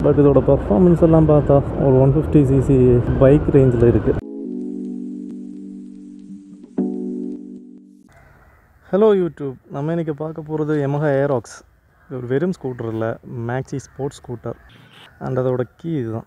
but இதோட performance எல்லாம் பார்த்தா ஒரு ஒன் ஃபிஃப்டி சிசி பைக் ரேஞ்சில் இருக்குது ஹலோ யூடியூப் நம்ம இன்றைக்கி பார்க்க போகிறது Yamaha ஏராக்ஸ் இது ஒரு வெறும் ஸ்கூட்டர் இல்லை மேக்ஸி ஸ்போர்ட்ஸ் ஸ்கூட்டர் அண்ட் அதோட கீ இதுதான்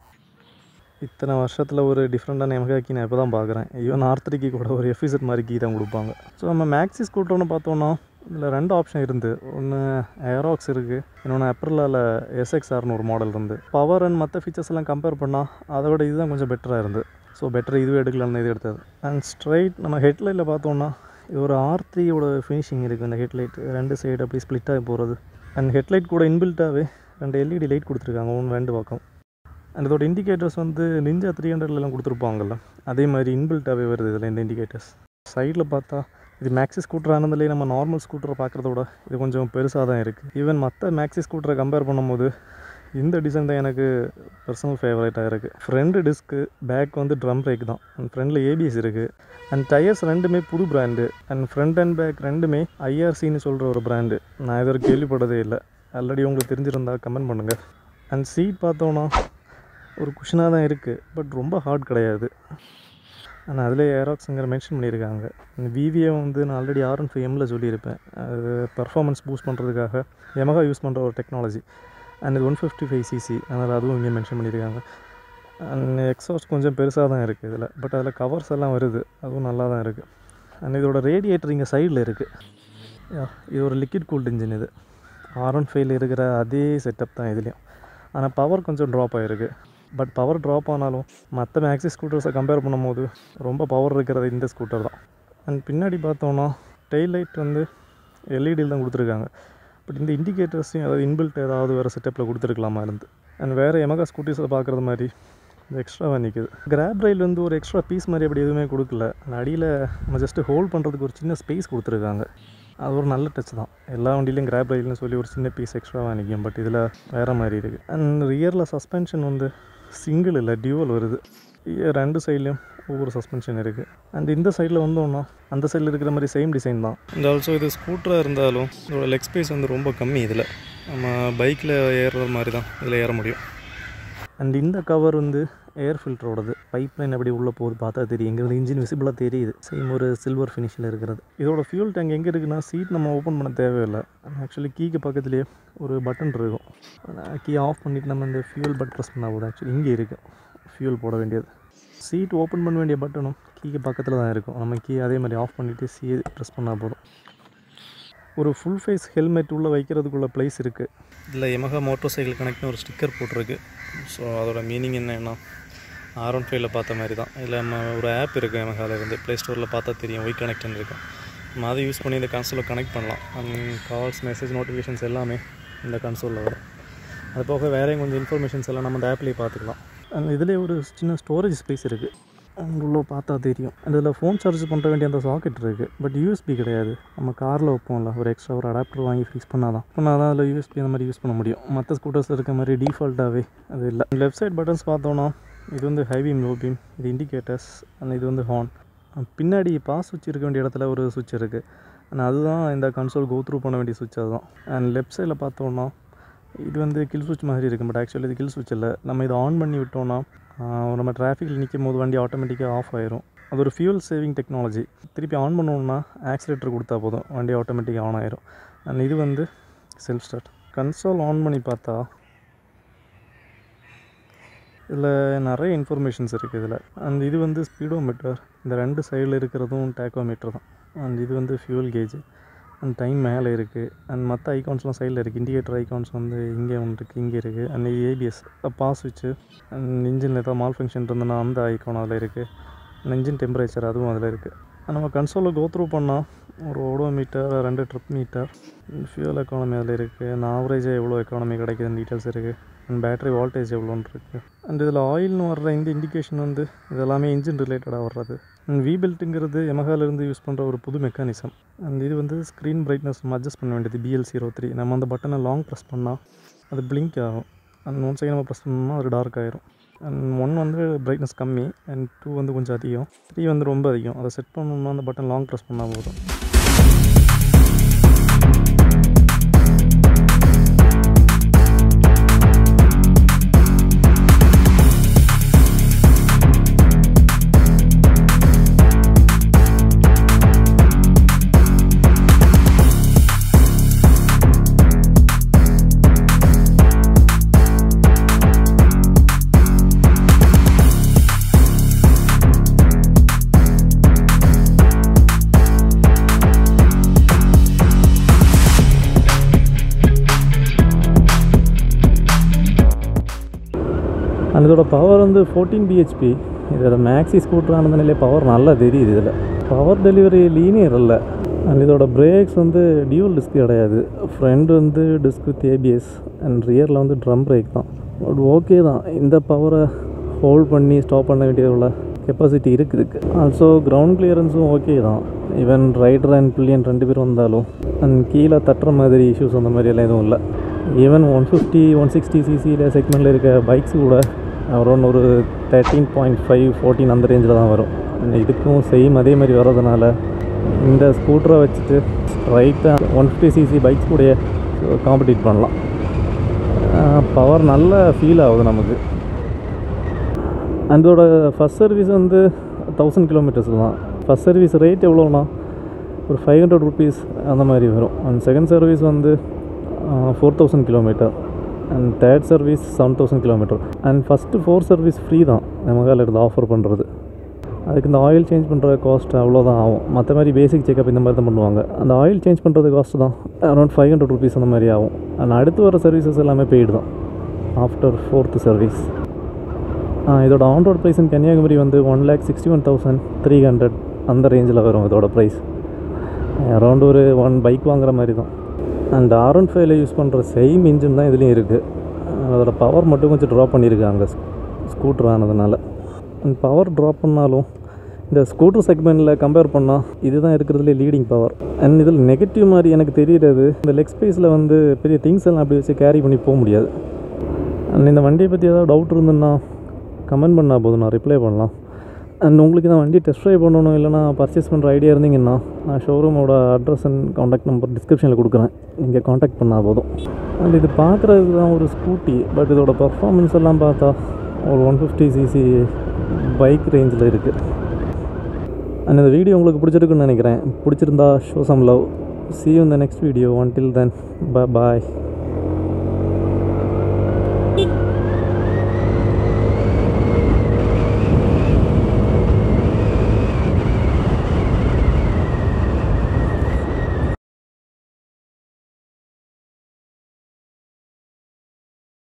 இத்தனை வருஷத்தில் ஒரு டிஃப்ரெண்ட்டான Yamaha கீ நான் இப்போ தான் பார்க்குறேன் ஈவன் ஆர்த்தரி கீ கூட ஒரு எஃபிசட் மாதிரி கீ தான் கொடுப்பாங்க ஸோ நம்ம மேக்ஸி ஸ்கூட்டர்னு பார்த்தோன்னா இதில் ரெண்டு ஆப்ஷன் இருந்து ஒன்று ஏராக்ஸ் இருக்குது இன்னொன்று அப்ரிலாவில் எஸ்எக்ஸ்ஆர்னு ஒரு மாடல் இருந்து பவர் அண்ட் மற்ற ஃபீச்சர்ஸ் எல்லாம் கம்பேர் பண்ணால் அதை விட இதுதான் கொஞ்சம் பெட்டராக இருந்து ஸோ பெட்டர் இதுவே எடுக்கலாம்னு இது எடுத்தது அண்ட் ஸ்ட்ரைட் நம்ம ஹெட்லைட்டில் பார்த்தோன்னா இது ஒரு ஆர் த்ரீயோட ஃபினிஷிங் இருக்குது இந்த ஹெட்லைட் ரெண்டு சைடு அப்படி ஸ்ப்ளிட் ஆகி போகிறது அண்ட் ஹெட்லைட் கூட இன்பில்ட்டாகவே ரெண்டு எல்இடி லைட் கொடுத்துருக்காங்க ஒன்று ரெண்டு பக்கம் அண்ட் இதோட இண்டிகேட்டர்ஸ் வந்து நிஞ்சா த்ரீ ஹண்ட்ரட்லாம் கொடுத்துருப்பாங்கல்ல அதே மாதிரி இன்பில்ட்டாகவே வருது இதில் இந்த இண்டிகேட்டர்ஸ் சைடில் பார்த்தா இது மேக்ஸி ஸ்கூட்டர் ஆனதுலேயே நம்ம நார்மல் ஸ்கூட்டரை பார்க்குறத விட இது கொஞ்சம் பெருசாக தான் இருக்குது ஈவன் மற்ற மேக்ஸி ஸ்கூட்டரை கம்பேர் பண்ணும்போது இந்த டிசைன் தான் எனக்கு பர்சனல் ஃபேவரேட்டாக இருக்குது ஃப்ரண்ட் டிஸ்க்கு பேக் வந்து ட்ரம் பிரேக் தான் அண்ட் ஃப்ரண்டில் ஏபிஎஸ் இருக்குது அண்ட் டயர்ஸ் ரெண்டுமே புது brand and front and back ரெண்டுமே ஐஆர்சின்னு சொல்கிற ஒரு பிராண்டு நான் இது வரைக்கும் கேள்விப்பட்டதே இல்லை ஆல்ரெடி உங்களுக்கு தெரிஞ்சிருந்தா கமெண்ட் பண்ணுங்கள் அண்ட் சீட் பார்த்தோன்னா ஒரு குஷனாக தான் இருக்குது பட் ரொம்ப ஹார்ட் கிடையாது ஆனால் அதில் ஏராக்ஸுங்கிற மென்ஷன் பண்ணியிருக்காங்க விவிஏ வந்து நான் ஆல்ரெடி ஆர் ஒன் ஃபைவ் எம்மில் சொல்லியிருப்பேன் அது பர்ஃபார்மன்ஸ் பூஸ்ட் பண்ணுறதுக்காக Yamaha யூஸ் பண்ணுற ஒரு டெக்னாலஜி அண்ட் இது ஒன் ஃபிஃப்டி ஃபைவ் சிசி அதனால் அதுவும் இங்கே மென்ஷன் பண்ணியிருக்காங்க அண்ட் எக்ஸாஸ்ட் கொஞ்சம் பெருசாக தான் இருக்குது இதில் பட் அதில் கவர்ஸ் எல்லாம் வருது அதுவும் நல்லா தான் இருக்குது அண்ட் இதோட ரேடியேட்டர் இங்கே சைடில் இருக்குது இது ஒரு லிக்விட் கூல்ட் இன்ஜின் இது ஆர் ஒன் ஃபைவ்ல இருக்கிற அதே செட்டப் தான் இதுலேயும் ஆனால் பவர் கொஞ்சம் ட்ராப் ஆகிருக்கு பட் பவர் ட்ராப் ஆனாலும் மற்ற மேக்ஸி ஸ்கூட்டர்ஸை கம்பேர் பண்ணும்போது ரொம்ப பவர் இருக்கிறது இந்த ஸ்கூட்டர் தான் அண்ட் பின்னாடி பார்த்தோன்னா டெய்ல் லைட் வந்து எல்இடியில் தான் கொடுத்துருக்காங்க பட் இந்த இண்டிகேட்டர்ஸையும் அதாவது இன்பில்ட் ஏதாவது வேறு செட்டப்பில் கொடுத்துருக்கலாமா இருந்து அண்ட் வேறு எமகா ஸ்கூட்டிஸில் பார்க்குறது மாதிரி இந்த எக்ஸ்ட்ராவாக நிற்குது கிராப் ரயில் வந்து ஒரு எக்ஸ்ட்ரா பீஸ் மாதிரி அப்படி எதுவுமே கொடுக்கல அந்த அடியில் நம்ம ஜஸ்ட்டு ஹோல்ட் பண்ணுறதுக்கு ஒரு சின்ன ஸ்பேஸ் கொடுத்துருக்காங்க அது ஒரு நல்ல டச் தான் எல்லா வண்டியிலையும் கிராப் ரயில்னு சொல்லி ஒரு சின்ன பீஸ் எக்ஸ்ட்ராவாக நிற்கும் பட் இதில் வேறு மாதிரி இருக்குது அண்ட் ரியரில் சஸ்பென்ஷன் வந்து சிங்கிள் இல்லை டியூவல் வருது இ- ரெண்டு சைட்லேயும் ஒவ்வொரு சஸ்பென்ஷன் இருக்குது அண்ட் இந்த சைடில் வந்தோன்னா அந்த சைடில் இருக்கிற மாதிரி சேம் டிசைன் தான் அண்ட் ஆல்சோ இது ஸ்கூட்டராக இருந்தாலும் இதோட லெக் ஸ்பேஸ் வந்து ரொம்ப கம்மி இதில் நம்ம பைக்கில் ஏறுற மாதிரி தான் இதில் ஏற முடியும் அண்ட் இந்த கவர் வந்து ஏர் ஃபில்டரோடது பைப் லைன் எப்படி உள்ளே போகுது பார்த்தா தெரியும் இங்கே இன்ஜின் விசிபிளாக தெரியுது சேம் ஒரு சில்வர் ஃபினிஷில் இருக்கிறது இதோட ஃபியூல் டேங்க் எங்கே இருக்குன்னா சீட் நம்ம ஓப்பன் பண்ண தேவையில்லை ஆக்சுவலி கீக்கு பக்கத்துலேயே ஒரு பட்டன் இருக்கும் கீ ஆஃப் பண்ணிவிட்டு நம்ம இந்த ஃபியூல் பட் ப்ரெஸ் பண்ணால் போதும் ஆக்சுவலி இங்கே இருக்குது ஃபியூல் போட வேண்டியது சீட் ஓப்பன் பண்ண வேண்டிய பட்டனும் கீக்கு பக்கத்தில் தான் இருக்கும் நம்ம கீ அதே மாதிரி ஆஃப் பண்ணிவிட்டு சீ ப்ரெஸ் பண்ணால் போதும் ஒரு ஃபுல் ஃபேஸ் ஹெல்மெட் உள்ளே வைக்கிறதுக்குள்ள ப்ளேஸ் இருக்குது இதில் Yamaha மோட்டர் சைக்கிள் கனெக்ட்னு ஒரு ஸ்டிக்கர் போட்டிருக்கு ஸோ அதோட மீனிங் என்னன்னா ஆர் ஒன் ஃபைவ்ல பார்த்த மாதிரி தான் இதில் நம்ம ஒரு ஆப் இருக்குது Yamahaல இருந்து ப்ளே ஸ்டோரில் பார்த்தா தெரியும் ஒய் கனெக்ட்னு இருக்கும் நம்ம அதை யூஸ் பண்ணி இந்த கன்சோலில் கனெக்ட் பண்ணலாம் கால்ஸ் மெசேஜ் நோட்டிஃபிகேஷன்ஸ் எல்லாமே இந்த கன்சோலில் வரும் அது போக வேறையும் கொஞ்சம் இன்ஃபர்மேஷன்ஸ் எல்லாம் நம்ம அந்த ஆப்லேயே பார்த்துக்கலாம் அண்ட் இதுலேயே ஒரு சின்ன ஸ்டோரேஜ் ஸ்பேஸ் இருக்குது அங்கே உள்ள பார்த்தா தெரியும் அந்த இதில் ஃபோன் சார்ஜ் பண்ணுற வேண்டிய அந்த சாக்கெட் இருக்குது பட் யூஎஸ்பி கிடையாது நம்ம காரில் வைப்போம்ல ஒரு எக்ஸ்ட்ரா ஒரு அடாப்டர் வாங்கி ஃபிக்ஸ் பண்ணால் தான் பண்ணால் தான் அதில் யூஎஸ்பி அந்த மாதிரி யூஸ் பண்ண முடியும் மற்ற ஸ்கூட்டர்ஸில் இருக்க மாதிரி டிஃபால்ட்டாகவே அது இல்லை லெஃப்ட் சைட் பட்டன்ஸ் பார்த்தோன்னா இது வந்து ஹை பீம் லோ பீம் இது இண்டிகேட்டர்ஸ் அண்ட் இது வந்து ஹார்ன் பின்னாடி பாஸ் சுவிட்ச் இருக்க வேண்டிய இடத்துல ஒரு சுவிட்ச் இருக்குது அண்ட் அதுதான் இந்த கன்சோல் கோ த்ரூ பண்ண வேண்டிய சுவிட்ச் அதுதான் அண்ட் லெஃப்ட் சைடில் பார்த்தோன்னா இது வந்து கில் சுவிட்ச் மாதிரி இருக்குது பட் ஆக்சுவலி இது கில் சுவிட்ச் இல்லை நம்ம இதை ஆன் பண்ணி விட்டோம்னா ஆஹ், நம்ம டிராஃபிக்கில் நிற்கும் போது வண்டி ஆட்டோமேட்டிக்காக ஆஃப் ஆயிரும் அது ஒரு ஃபியூல் சேவிங் டெக்னாலஜி திருப்பி ஆன் பண்ணோம்னா ஆக்சிலேட்டர் கொடுத்தா போதும் வண்டி ஆட்டோமேட்டிக்காக ஆன் ஆயிரும் அண்ட் இது வந்து செல்ஃப் ஸ்டார்ட் கன்சோல் ஆன் பண்ணி பார்த்தா இதில் நிறைய இன்ஃபர்மேஷன்ஸ் இருக்குது இதில் அண்ட் இது வந்து ஸ்பீடோமீட்டர் இந்த ரெண்டு சைடில் இருக்கிறதும் டேக்கோமீட்டர் தான் அண்ட் இது வந்து ஃபியூல் கேஜ் அண்ட் டைம் மேலே இருக்குது அண்ட் மற்ற ஐகான்ஸ்லாம் சைடில் இருக்குது இண்டிகேட்டர் ஐகான்ஸ் வந்து இங்கே ஒன்று இருக்குது இங்கே இருக்குது அண்ட் ஏபிஎஸ் பாஸ் சுவிட்சு அண்ட் இன்ஜினில் ஏதாவது மால் ஃபங்க்ஷன் இருந்ததுன்னா அந்த ஐகான் அதில் இருக்குது இன்ஜின் டெம்பரேச்சர் அதுவும் அதில் இருக்குது நம்ம கன்சோலில் கோத்ரூ பண்ணால் ஒரு ஓடோ மீட்டர் ரெண்டு ட்ரிப் மீட்டர் ஃபியூல் எக்கானமி அதில் இருக்குது அண்ட் ஆவரேஜாக எவ்வளோ எக்கானமி கிடைக்குதுன்னு டீட்டெயில்ஸ் இருக்குது அண்ட் பேட்டரி வால்டேஜ் எவ்வளோன்னு இருக்குது அண்ட் இதில் ஆயில்னு வர்ற இந்த இண்டிகேஷன் வந்து இது எல்லாமே இன்ஜின் ரிலேட்டடாக வர்றது அண்ட் வி பெல்ட்டுங்கிறது இருந்து யூஸ் பண்ணுற ஒரு புது மெக்கானிசம் அண்ட் இது வந்து ஸ்க்ரீன் பிரைட்னஸ் நம்ம அட்ஜஸ்ட் பண்ண வேண்டியது பிஎல் ஜீரோ த்ரீ நம்ம அந்த பட்டனை லாங் ப்ரெஸ் பண்ணால் அது பிளிங்க் ஆகும் அண்ட் ஒன் செகண்ட் நம்ம ப்ரெஸ் பண்ணோம்னா அது டார்க் ஆயிரும் அண்ட் ஒன் வந்து பிரைட்னஸ் கம்மி அண்ட் டூ வந்து கொஞ்சம் அதிகம் த்ரீ வந்து ரொம்ப அதிகம் அதை செட் பண்ணணும்னா அந்த பட்டன் லாங் ப்ரெஸ் பண்ணால் போதும் அண்ட் இதோட பவர் வந்து ஃபோர்டீன் பிஹெச்பி இதோட மேக்ஸி ஸ்கூட்டர் ஆனதுனாலே பவர் நல்லா தெரியுது இதில் பவர் டெலிவரி லீனியர் இல்லை அண்ட் இதோட பிரேக்ஸ் வந்து டியூவல் டிஸ்க் கிடையாது ஃப்ரண்ட் வந்து டிஸ்க் வித் ஏபிஎஸ் அண்ட் ரியரில் வந்து ட்ரம் பிரேக் தான் பட் ஓகே தான் இந்த பவரை ஹோல்ட் பண்ணி ஸ்டாப் பண்ண வேண்டிய உள்ள கெப்பாசிட்டி இருக்குது ஆல்சோ கிரவுண்ட் கிளியரன்ஸும் ஓகே தான் ஈவன் ரைடர் அண்ட் பில்லியன் ரெண்டு பேர் வந்தாலும் அண்ட் கீழே தட்டுற மாதிரி இஷ்யூஸ் அந்த மாதிரி எல்லாம் எதுவும் இல்லை even one fifty one sixty சிசியில் செக்மெண்ட்டில் இருக்க பைக்ஸ் கூட அரௌண்ட் ஒரு தேர்ட்டீன் பாயிண்ட் ஃபைவ் ஃபோர்டீன் அந்த ரேஞ்சில் தான் வரும் இதுக்கும் சேம் அதே மாதிரி வர்றதுனால இந்த ஸ்கூட்டரை வச்சுட்டு ரைட்டாக ஒன் ஃபிஃப்டி சிசி பைக்ஸ் கூட காம்படிட் பண்ணலாம் பவர் நல்ல ஃபீல் ஆகுது நமக்கு அதோட ஃபஸ்ட் சர்வீஸ் வந்து தௌசண்ட் கிலோமீட்டர்ஸ் தான் ஃபஸ்ட் சர்வீஸ் ரேட் எவ்வளோனா ஒரு ஃபைவ் ஹண்ட்ரட் ருபீஸ் அந்த மாதிரி வரும் அண்ட் செகண்ட் சர்வீஸ் வந்து four thousand kilometer and third service seven thousand kilometer and first four service free தான் நமக்கால இருந்து ஆஃபர் பண்ணுறது அதுக்கு இந்த ஆயில் சேஞ்ச் பண்ணுற காஸ்ட் அவ்வளோதான் ஆகும் மற்ற மாதிரி பேசிக் செக்கப் இந்த மாதிரி தான் பண்ணுவாங்க அந்த ஆயில் சேஞ்ச் பண்ணுறது காஸ்ட் தான் அரௌண்ட் ஃபைவ் ஹண்ட்ரட் ருபீஸ் அந்த மாதிரி ஆகும் அண்ட் அடுத்து வர சர்வீசஸ் எல்லாமே பெய்டு தான் ஆஃப்டர் ஃபோர்த்து சர்வீஸ் இதோட on road price in Kanyakumari வந்து one lakh sixty one thousand three hundred அந்த ரேஞ்சில் வரும் இதோட ப்ரைஸ் அரௌண்ட் ஒரு ஒன் பைக் வாங்குற மாதிரி தான் அண்ட் ஆர் ஒன் ஃபைவ்ல யூஸ் பண்ணுற சேம் இன்ஜின் தான் இதுலேயும் இருக்குது அதோட பவர் மட்டும் கொஞ்சம் ட்ராப் பண்ணியிருக்காங்க ஸ்கூட்டர் ஆனதுனால அண்ட் பவர் ட்ராப் பண்ணாலும் இந்த ஸ்கூட்டர் செக்மெண்ட்டில் கம்பேர் பண்ணால் இதுதான் இருக்கிறதுலே லீடிங் பவர் அண்ட் இதில் நெகட்டிவ் மாதிரி எனக்கு தெரிகிறது இந்த லெக் ஸ்பேஸில் வந்து பெரிய திங்ஸ் எல்லாம் அப்படி வச்சு கேரி பண்ணி போக முடியாது அண்ட் இந்த வண்டியை பற்றி ஏதாவது டவுட் இருந்துன்னா கமெண்ட் பண்ணால் போதும் நான் ரிப்ளை பண்ணலாம் அண்ட் உங்களுக்கு இந்த வண்டி டெஸ்ட் ட்ரைவ் பண்ணணும் இல்லைனா பர்ச்சேஸ் பண்ணுற ஐடியா இருந்தீங்கன்னா நான் ஷோரூமோட அட்ரஸ் அண்ட் காண்டாக்ட் நம்பர் டிஸ்கிரிப்ஷனில் கொடுக்குறேன் நீங்கள் காண்டாக்ட் பண்ணால் போதும் அண்ட் இது பார்க்குறதுக்கு தான் ஒரு ஸ்கூட்டி பட் இதோட பர்ஃபார்மன்ஸ் எல்லாம் பார்த்தா ஒரு ஒன் ஃபிஃப்டி சிசி பைக் ரேஞ்சில் இருக்குது அண்ட் இந்த வீடியோ உங்களுக்கு பிடிச்சிருக்குன்னு நினைக்கிறேன் பிடிச்சிருந்தா show some love see you in the next video until then bye bye